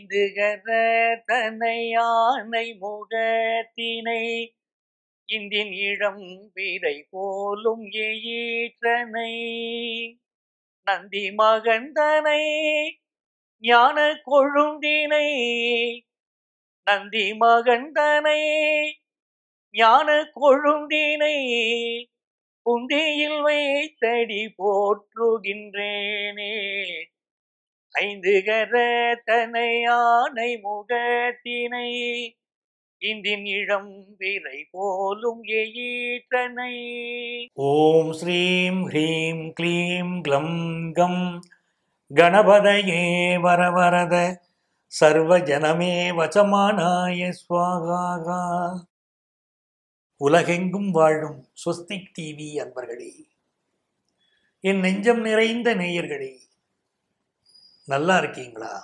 ஐந்து கர தனை யானை முகத்தினை இந்தின் இளம் விரை போலும் எயிற்றனை நந்தி மகந்தனை ஞான கொழுந்தினை நந்தி மகந்தனை ஞான கொழுந்தினை புந்தியில் வைத்தடி போற்றுகின்றேனே ஐந்து கர தனை யானை முகத்தினை இந்தின் இளம் விரை போலும் எயிற்றனை ஓம் ஸ்ரீம் ஹ்ரீம் க்ளீம் க்ளம் கம் கணபதயே வரவரத சர்வஜனமே வசமானாய ஸ்வாகா உலகெங்கும் வாழும் ஸ்வஸ்திக் டிவி அன்பர்களே என் நெஞ்சம் நிறைந்த நேயர்களே நல்லா இருக்கீங்களா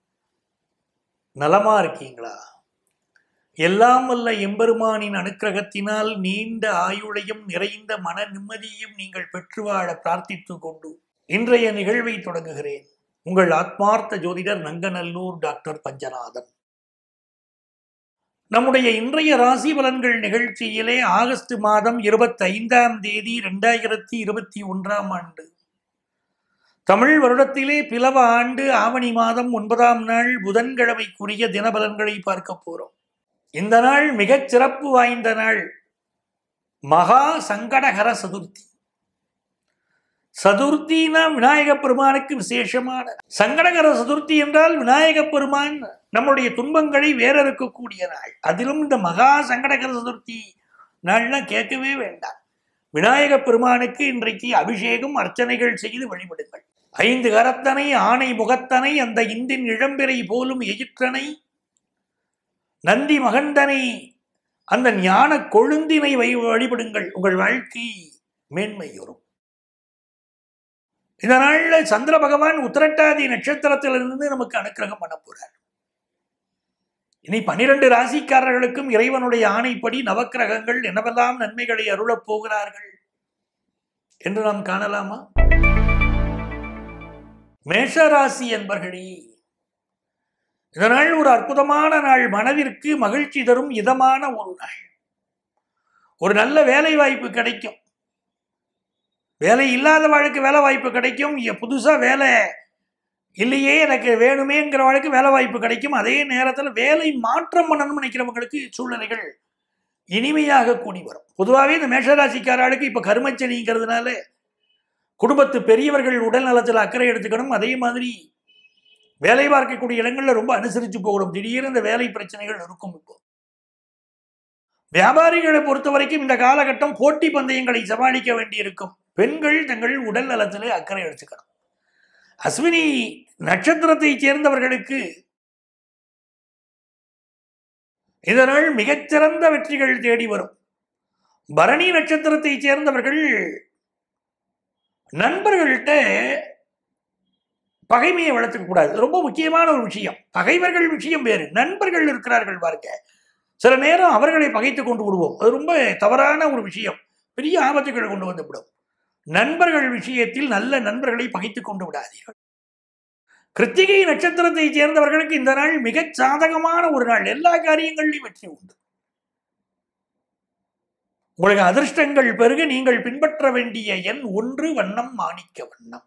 நலமா இருக்கீங்களா எல்லாம் வல்ல எம்பெருமானின் அனுக்கிரகத்தினால் நீண்ட ஆயுளையும் நிறைந்த மன நிம்மதியையும் நீங்கள் பெற்று வாழ பிரார்த்தித்துக் கொண்டு இன்றைய நிகழ்வை தொடங்குகிறேன் உங்கள் ஆத்மார்த்த ஜோதிடர் நங்கநல்லூர் டாக்டர் பஞ்சநாதன் நம்முடைய இன்றைய ராசி பலன்கள் நிகழ்ச்சியிலே ஆகஸ்ட் மாதம் இருபத்தி ஐந்தாம் தேதி இரண்டாயிரத்தி இருபத்தி ஒன்றாம் ஆண்டு தமிழ் வருடத்திலே பிளவ ஆண்டு ஆவணி மாதம் ஒன்பதாம் நாள் புதன்கிழமைக்குரிய தினபலன்களை பார்க்க போறோம் இந்த நாள் மிகச் சிறப்பு வாய்ந்த நாள் மகா சங்கடகர சதுர்த்தி சதுர்த்தினா விநாயக பெருமானுக்கு விசேஷமான சங்கடகர சதுர்த்தி என்றால் விநாயக பெருமான் நம்முடைய துன்பங்களை வேறறுக்கக்கூடிய நாள் அதிலும் இந்த மகா சங்கடகர சதுர்த்தி நாள்லாம் கேட்கவே வேண்டாம் விநாயக பெருமானுக்கு இன்றைக்கு அபிஷேகம் அர்ச்சனைகள் செய்து வழிபடுங்கள் ஐந்து கரத்தனை ஆணை முகத்தனை அந்த இந்தின் இளம்பிறை போலும் எயிற்றனை நந்தி மகண்டனை அந்த ஞான கொழுந்தினை வை வழிபடுங்கள் உங்கள் வாழ்க்கை மேன்மையுறும் இந்த நாள்ல சந்திர பகவான் உத்திரட்டாதி நட்சத்திரத்திலிருந்து நமக்கு அனுக்கிரகம் பண்ண போறார் இனி பனிரெண்டு ராசிக்காரர்களுக்கும் இறைவனுடைய ஆணைப்படி நவக்கிரகங்கள் என்னவெல்லாம் நன்மைகளை அருளப் போகிறார்கள் என்று நாம் காணலாமா மேஷராசி என்பர்களே இந்த நாள் ஒரு அற்புதமான நாள் மனதிற்கு மகிழ்ச்சி தரும் இதமான ஒரு நாள் ஒரு நல்ல வேலை வாய்ப்பு கிடைக்கும் வேலை இல்லாத வாழ்க்கை வேலை வாய்ப்பு கிடைக்கும் இ- புதுசா வேலை இல்லையே எனக்கு வேணுமேங்கிற வாழ்க்கை வேலை வாய்ப்பு கிடைக்கும் அதே நேரத்தில் வேலை மாற்றம் பண்ணணும்னு நினைக்கிறவங்களுக்கு சூழ்நிலைகள் இனிமையாக கூடி வரும் பொதுவாகவே இந்த மேஷராசிக்காரர்களுக்கு இப்போ கருமச்சனிங்கிறதுனால குடும்பத்து பெரியவர்கள் உடல் நலத்தில் அக்கறை எடுத்துக்கணும் அதே மாதிரி வேலை பார்க்கக்கூடிய இடங்கள்ல ரொம்ப அனுசரித்து போகணும் திடீர்னு இந்த வேலை பிரச்சனைகள் இருக்கும் இப்போ வியாபாரிகளை பொறுத்த வரைக்கும் இந்த காலகட்டம் போட்டி பந்தயங்களை சமாளிக்க வேண்டியிருக்கும் பெண்கள் தங்கள் உடல் நலத்திலே அக்கறை எடுத்துக்கணும் அஸ்வினி நட்சத்திரத்தை சேர்ந்தவர்களுக்கு இதனால் மிகச்சிறந்த வெற்றிகள் தேடி வரும் பரணி நட்சத்திரத்தை சேர்ந்தவர்கள் நண்பர்கள்ட்ட பகைமையை வளர்த்துக்க கூடாது இது ரொம்ப முக்கியமான ஒரு விஷயம் பகைவர்கள் விஷயம் வேறு நண்பர்கள் இருக்கிறார்கள் பாருங்க சில நேரம் அவர்களை பகைத்து கொண்டு விடுவோம் அது ரொம்ப தவறான ஒரு விஷயம் பெரிய ஆபத்துகளை கொண்டு வந்து விடும் நண்பர்கள் விஷயத்தில் நல்ல நண்பர்களை பகைத்து கொண்டு விடாதீர்கள் கிருத்திகை நட்சத்திரத்தை சேர்ந்தவர்களுக்கு இந்த நாள் மிகச் சாதகமான ஒரு நாள் எல்லா காரியங்களிலும் வெற்றி உண்டு உங்களுக்கு அதிர்ஷ்டங்கள் பெருக நீங்கள் பின்பற்ற வேண்டிய எண் ஒன்று வண்ணம் மாணிக்க வண்ணம்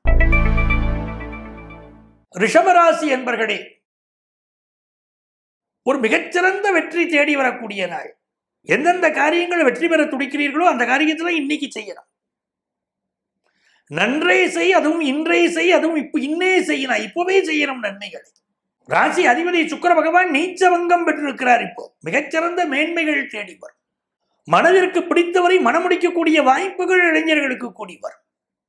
ரிஷபராசி என்பர்களே ஒரு மிகச்சிறந்த வெற்றி தேடி வரக்கூடிய நாள் எந்தெந்த காரியங்கள் வெற்றி பெற துடிக்கிறீர்களோ அந்த காரியத்துல இன்னைக்கு செய்யணும் நன்றே செய் அதுவும் இன்றே செய் அதுவும் இப்ப இன்னே செய்யணும் இப்பவே செய்யணும் நன்மைகளை ராசி அதிபதி சுக்கிர பகவான் நீச்சவங்கம் பெற்றிருக்கிறார் இப்போ மிகச்சிறந்த மேன்மைகள் தேடி வரும் மனதிற்கு பிடித்தவரை மனமுடிக்கக்கூடிய வாய்ப்புகள் இளைஞர்களுக்கு கூடி வரும்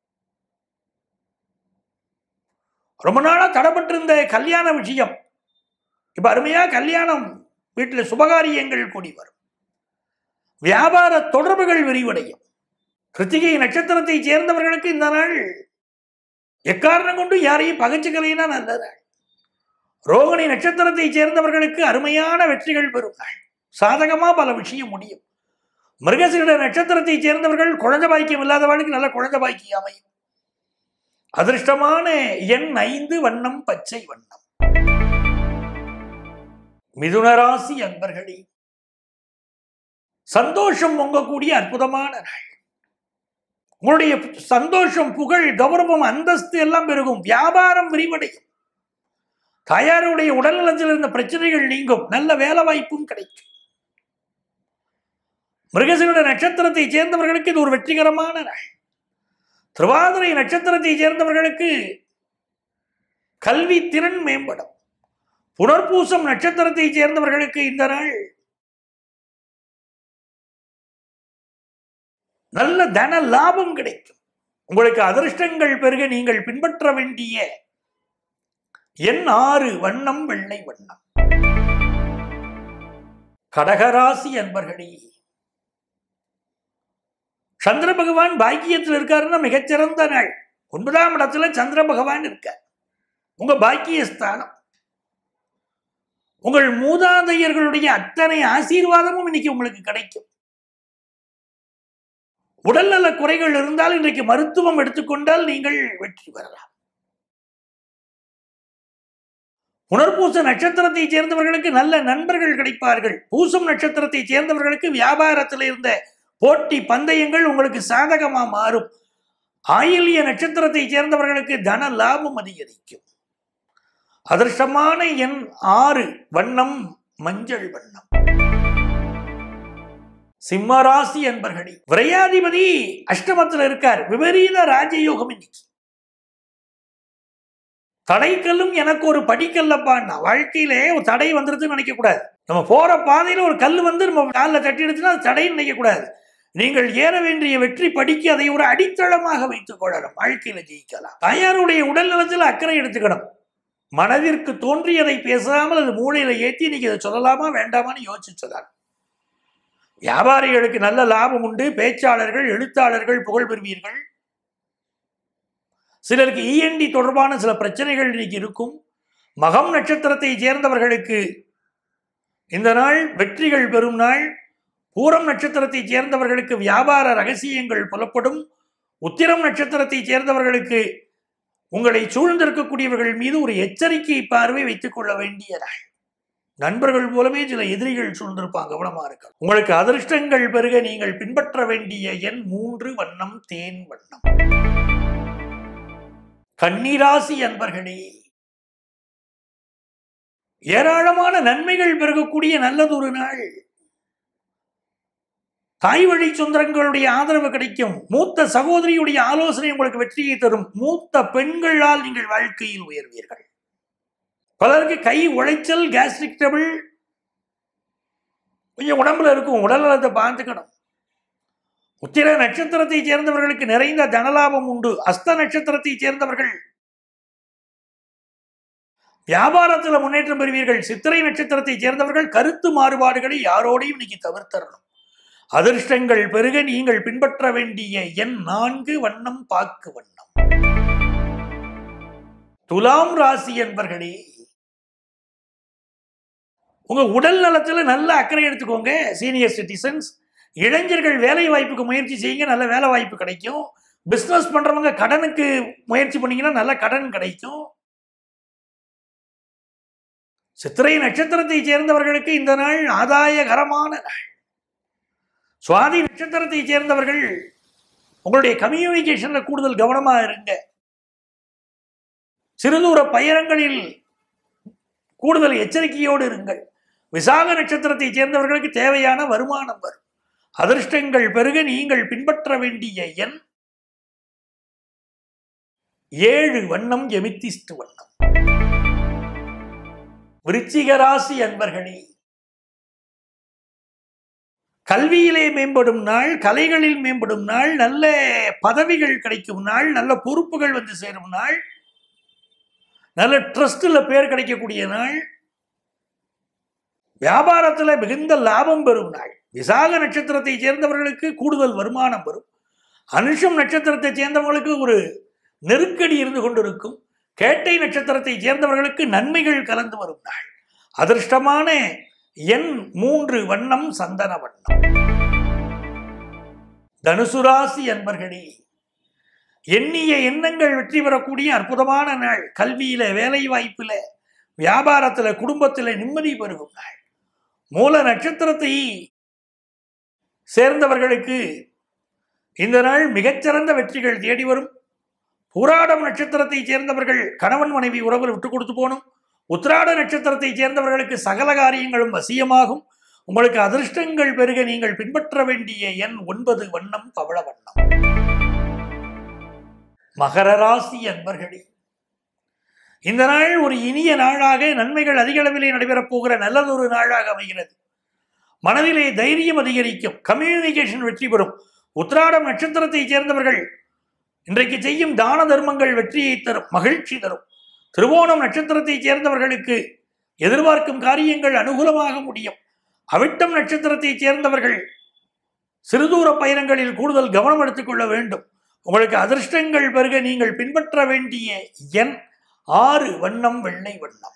ரொம்ப நாளா தடப்பட்டிருந்த கல்யாண விஷயம் இப்ப அருமையா கல்யாணம் வீட்டில் சுபகாரியங்கள் கூடி வரும் வியாபார தொடர்புகள் விரிவடையும் கிருத்திகை நட்சத்திரத்தை சேர்ந்தவர்களுக்கு இந்த நாள் எக்காரணம் கொண்டு யாரையும் பகைச்சுக்கலைன்னா நல்ல நாள் ரோகிணி நட்சத்திரத்தை சேர்ந்தவர்களுக்கு அருமையான வெற்றிகள் பெறும் நாள் சாதகமா பல விஷயம் முடியும் மிருகசீட நட்சத்திரத்தை சேர்ந்தவர்கள் குழந்தை பாக்கியம் இல்லாதவர்களுக்கு நல்ல குழந்தை பாக்கியம் அமையும் அதிர்ஷ்டமான எண் ஐந்து வண்ணம் பச்சை வண்ணம் மிதுனராசி அன்பர்களே சந்தோஷம் பொங்கக்கூடிய அற்புதமான நாள் உங்களுடைய சந்தோஷம் புகழ் கௌரவம் அந்தஸ்து எல்லாம் பெருகும் வியாபாரம் விரிவடையும் தாயாருடைய உடல்நலத்தில் இருந்த பிரச்சனைகள் நீங்கும் நல்ல வேலை வாய்ப்பும் கிடைக்கும் மிருகசீட நட்சத்திரத்தை சேர்ந்தவர்களுக்கு இது ஒரு வெற்றிகரமான நாள் திருவாதிரை நட்சத்திரத்தை சேர்ந்தவர்களுக்கு கல்வி திறன் மேம்படும் புனர்பூசம் நட்சத்திரத்தை சேர்ந்தவர்களுக்கு இந்த நாள் நல்ல தன லாபம் கிடைக்கும் உங்களுக்கு அதிர்ஷ்டங்கள் பெருக நீங்கள் பின்பற்ற வேண்டிய எண் ஆறு வண்ணம் வெள்ளை வண்ணம் கடகராசி அன்பர்களே சந்திர பகவான் பாக்கியத்தில் இருக்காருன்னா மிகச்சிறந்த நாள் ஒன்பதாம் இடத்துல சந்திர பகவான் இருக்கார் உங்க பாக்கிய ஸ்தானம் உங்கள் மூதாதையர்களுடைய அத்தனை ஆசீர்வாதமும் இன்னைக்கு உங்களுக்கு கிடைக்கும் உடல்நல குறைகள் இருந்தால் இன்றைக்கு மருத்துவம் எடுத்துக்கொண்டால் நீங்கள் வெற்றி பெறலாம் புனர்பூச நட்சத்திரத்தை சேர்ந்தவர்களுக்கு நல்ல நண்பர்கள் கிடைப்பார்கள் பூசம் நட்சத்திரத்தை சேர்ந்தவர்களுக்கு வியாபாரத்தில் இருந்த போட்டி பந்தயங்கள் உங்களுக்கு சாதகமா மாறும் ஆயில்ய நட்சத்திரத்தை சேர்ந்தவர்களுக்கு தன லாபம் அதிகரிக்கும் அதிர்ஷ்டமான எண் ஆறு வண்ணம் மஞ்சள் வண்ணம் சிம்மராசி என்பர்களே விரையாதிபதி அஷ்டமத்தில் இருக்கார் விபரீத ராஜயோகம் இன்னைக்கு தடைக்கல்லும் எனக்கு ஒரு படிக்கல்லப்பான்னா வாழ்க்கையிலே ஒரு தடை வந்துருதுன்னு நினைக்க கூடாது நம்ம போற பாதையில ஒரு கல் வந்து நம்ம காலில் தட்டி எடுத்துன்னா அது தடைன்னு நினைக்க கூடாது நீங்கள் ஏற வேண்டிய வெற்றி படிக்கு அதை ஒரு அடித்தளமாக வைத்துக் கொள்ளணும் வாழ்க்கையில ஜெயிக்கலாம் தாயாருடைய உடல் நலத்தில் அக்கறை எடுத்துக்கணும் மனதிற்கு தோன்றியதை பேசாமல் அது மூளையில ஏற்றி இன்னைக்கு இதை சொல்லலாமா வேண்டாமான்னு யோசிச்சு சொல்லலாம் வியாபாரிகளுக்கு நல்ல லாபம் உண்டு பேச்சாளர்கள் எழுத்தாளர்கள் புகழ் பெறுவீர்கள் சிலருக்கு இஎன்டி தொடர்பான சில பிரச்சனைகள் இன்னைக்கு இருக்கும் மகம் நட்சத்திரத்தை சேர்ந்தவர்களுக்கு இந்த நாள் வெற்றிகள் பெறும் நாள் பூரம் நட்சத்திரத்தை சேர்ந்தவர்களுக்கு வியாபார ரகசியங்கள் புலப்படும் உத்திரம் நட்சத்திரத்தை சேர்ந்தவர்களுக்கு உங்களை சூழ்ந்திருக்கக்கூடியவர்கள் மீது ஒரு எச்சரிக்கை பார்வை வைத்துக் கொள்ள வேண்டிய நாள் நண்பர்கள் போலவே சில எதிரிகள் சூழ்ந்திருப்பாங்க கவனமா இருக்கணும் உங்களுக்கு அதிர்ஷ்டங்கள் பெருக நீங்கள் பின்பற்ற வேண்டிய எண் மூன்று வண்ணம் தேன் வண்ணம் கன்னிராசி அன்பர்களே ஏராளமான நன்மைகள் பெருகக்கூடிய நல்லதொரு நாள் தாய் வழி சொந்தங்களுடைய ஆதரவு கிடைக்கும் மூத்த சகோதரியுடைய ஆலோசனை உங்களுக்கு வெற்றியை தரும் மூத்த பெண்களால் நீங்கள் வாழ்க்கையில் உயர்வீர்கள் பலருக்கு கை உழைச்சல் கேஸ்ட்ரிக் டபிள் கொஞ்சம் உடம்புல இருக்கும் உடல் நலத்தை பார்த்துக்கணும் உத்திர நட்சத்திரத்தை சேர்ந்தவர்களுக்கு நிறைந்த தனலாபம் உண்டு அஸ்த நட்சத்திரத்தை சேர்ந்தவர்கள் வியாபாரத்தில் முன்னேற்றம் பெறுவீர்கள் சித்திரை நட்சத்திரத்தை சேர்ந்தவர்கள் கருத்து மாறுபாடுகளை யாரோடையும் இன்னைக்கு தவிர்த்தரணும் அதிர்ஷ்டங்கள் பெருக நீங்கள் பின்பற்ற வேண்டிய எண் நான்கு வண்ணம் பாக்கு வண்ணம் துலாம் ராசி என்பர்களே உங்க உடல் நலத்துல நல்ல அக்கறை எடுத்துக்கோங்க சீனியர் சிட்டிசன்ஸ் இளைஞர்கள் வேலை வாய்ப்புக்கு முயற்சி செய்யுங்க நல்ல வேலை வாய்ப்பு கிடைக்கும் பிசினஸ் பண்றவங்க கடனுக்கு முயற்சி பண்ணீங்கன்னா நல்ல கடன் கிடைக்கும் சித்திரை நட்சத்திரத்தை சேர்ந்தவர்களுக்கு இந்த நாள் ஆதாயகரமான நாள் சுவாதி நட்சத்திரத்தை சேர்ந்தவர்கள் உங்களுடைய கம்யூனிகேஷன்ல கூடுதல் கவனமா இருங்க சிறுதூர பயணங்களில் கூடுதல் எச்சரிக்கையோடு இருங்கள் விசாக நட்சத்திரத்தை சேர்ந்தவர்களுக்கு தேவையான வருமானம் வரும் அதிர்ஷ்டங்கள் பெருக நீங்கள் பின்பற்ற வேண்டிய எண் ஏழு வண்ணம் எமித்திஸ்ட் வண்ணம் விருச்சிக ராசி அன்பர்களே கல்வியிலே மேம்படும் நாள் கலைகளில் மேம்படும் நாள் நல்ல பதவிகள் கிடைக்கும் நாள் நல்ல பொறுப்புகள் வந்து சேரும் நாள் நல்ல ட்ரஸ்ட்ல பேர் கிடைக்கக்கூடிய நாள் வியாபாரத்தில் மிகுந்த லாபம் பெறும் நாள் விசாக நட்சத்திரத்தை சேர்ந்தவர்களுக்கு கூடுதல் வருமானம் வரும் அனுஷம் நட்சத்திரத்தை சேர்ந்தவர்களுக்கு ஒரு நெருக்கடி இருந்து கொண்டிருக்கும் கேட்டை நட்சத்திரத்தை சேர்ந்தவர்களுக்கு நன்மைகள் கலந்து வரும் நாள் அதிர்ஷ்டமான எண் மூன்று வண்ணம் சந்தன வண்ணம் தனுசு ராசி அன்பர்களே எண்ணிய எண்ணங்கள் வெற்றி பெறக்கூடிய அற்புதமான நாள் கல்வியில வேலை வாய்ப்பில வியாபாரத்துல குடும்பத்துல நிம்மதி பெருகும் நாள் மூல நட்சத்திரத்தை சேர்ந்தவர்களுக்கு இந்த நாள் மிகச்சிறந்த வெற்றிகள் தேடி வரும் பூராடம் நட்சத்திரத்தை சேர்ந்தவர்கள் கணவன் மனைவி உறவில் விட்டு கொடுத்து போகணும் உத்திராட நட்சத்திரத்தை சேர்ந்தவர்களுக்கு சகல காரியங்களும் வசியமாகும் உங்களுக்கு அதிர்ஷ்டங்கள் பெருக நீங்கள் பின்பற்ற வேண்டிய எண் ஒன்பது வண்ணம் பவள வண்ணம் மகர ராசி அன்பர்களே இந்த நாள் ஒரு இனிய நாளாக நன்மைகள் அதிக அளவிலே நடைபெறப் போகிற நல்லதொரு நாளாக அமைகிறது மனதிலே தைரியம் அதிகரிக்கும் கம்யூனிகேஷன் வெற்றி பெறும் உத்திராடம் நட்சத்திரத்தை சேர்ந்தவர்கள் இன்றைக்கு செய்யும் தான தர்மங்கள் வெற்றியை தரும் மகிழ்ச்சி தரும் திருவோணம் நட்சத்திரத்தை சேர்ந்தவர்களுக்கு எதிர்பார்க்கும் காரியங்கள் அனுகூலமாக முடியும் அவிட்டம் நட்சத்திரத்தை சேர்ந்தவர்கள் சிறுதூர பயணங்களில் கூடுதல் கவனம் எடுத்துக்கொள்ள வேண்டும் உங்களுக்கு அதிர்ஷ்டங்கள் பெருக நீங்கள் பின்பற்ற வேண்டிய எண் ஆறு வண்ணம் வெள்ளை வண்ணம்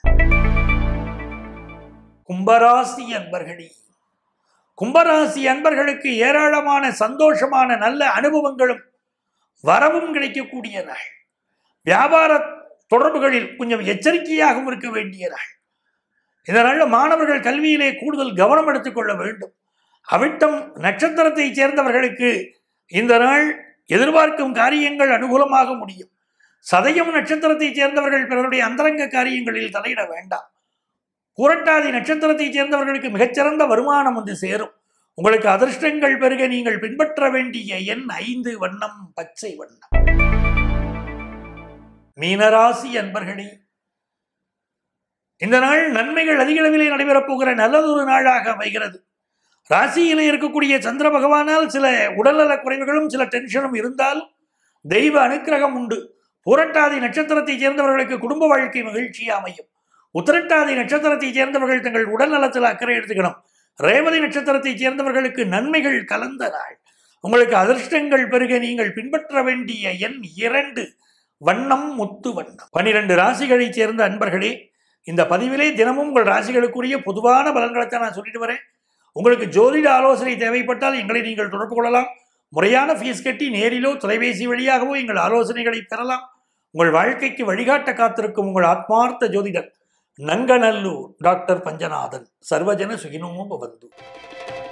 கும்பராசி அன்பர்களே கும்பராசி அன்பர்களுக்கு ஏராளமான சந்தோஷமான நல்ல அனுபவங்களும் வரவும் கிடைக்கக்கூடிய நாள் வியாபார தொடர்புகளில் கொஞ்சம் எச்சரிக்கையாகவும் இருக்க வேண்டிய நாள் இதனால் மாணவர்கள் கல்வியிலே கூடுதல் கவனம் எடுத்துக்கொள்ள வேண்டும் அவிட்டம் நட்சத்திரத்தை சேர்ந்தவர்களுக்கு இந்த நாள் எதிர்பார்க்கும் காரியங்கள் அனுகூலமாக முடியும் சதயம் நட்சத்திரத்தை சேர்ந்தவர்கள் பிறருடைய அந்தரங்க காரியங்களில் தலையிட வேண்டாம் புரட்டாதி நட்சத்திரத்தை சேர்ந்தவர்களுக்கு மிகச்சிறந்த வருமானம் வந்து சேரும் உங்களுக்கு அதிர்ஷ்டங்கள் பெருக நீங்கள் பின்பற்ற வேண்டிய எண் ஐந்து வண்ணம் பச்சை வண்ணம் மீனராசி அன்பர்களே இந்த நாள் நன்மைகள் அதிக அளவிலே நடைபெறப் போகிற நல்லதொரு நாளாக அமைகிறது ராசியிலே இருக்கக்கூடிய சந்திர பகவானால் சில உடல்நல குறைவுகளும் சில டென்ஷனும் இருந்தாலும் தெய்வ அனுக்கிரகம் உண்டு புரட்டாதி நட்சத்திரத்தை சேர்ந்தவர்களுக்கு குடும்ப வாழ்க்கை மகிழ்ச்சியா அமையும் உத்திரட்டாதி நட்சத்திரத்தை சேர்ந்தவர்கள் தங்கள் உடல் நலத்தில் அக்கறை எடுத்துக்கணும் ரேவதி நட்சத்திரத்தை சேர்ந்தவர்களுக்கு நன்மைகள் கலந்த நாள் உங்களுக்கு அதிர்ஷ்டங்கள் பெருக நீங்கள் பின்பற்ற வேண்டிய எண் இரண்டு வண்ணம் முத்து வண்ணம் பனிரெண்டு ராசிகளைச் சேர்ந்த அன்பர்களே இந்த பதிவிலே தினமும் உங்கள் ராசிகளுக்குரிய பொதுவான பலன்களை நான் சொல்லிட்டு வரேன் உங்களுக்கு ஜோதிட ஆலோசனை தேவைப்பட்டால் எங்களை நீங்கள் தொடர்பு கொள்ளலாம் முறையான ஃபீஸ் கட்டி நேரிலோ தொலைபேசி வழியாகவோ எங்கள் ஆலோசனைகளை பெறலாம் உங்கள் வாழ்க்கைக்கு வழிகாட்ட காத்திருக்கும் உங்கள் ஆத்மார்த்த ஜோதிடர் நங்கநல்லூர் டாக்டர் பஞ்சநாதன் சர்வஜன சுகினோமோ பவந்து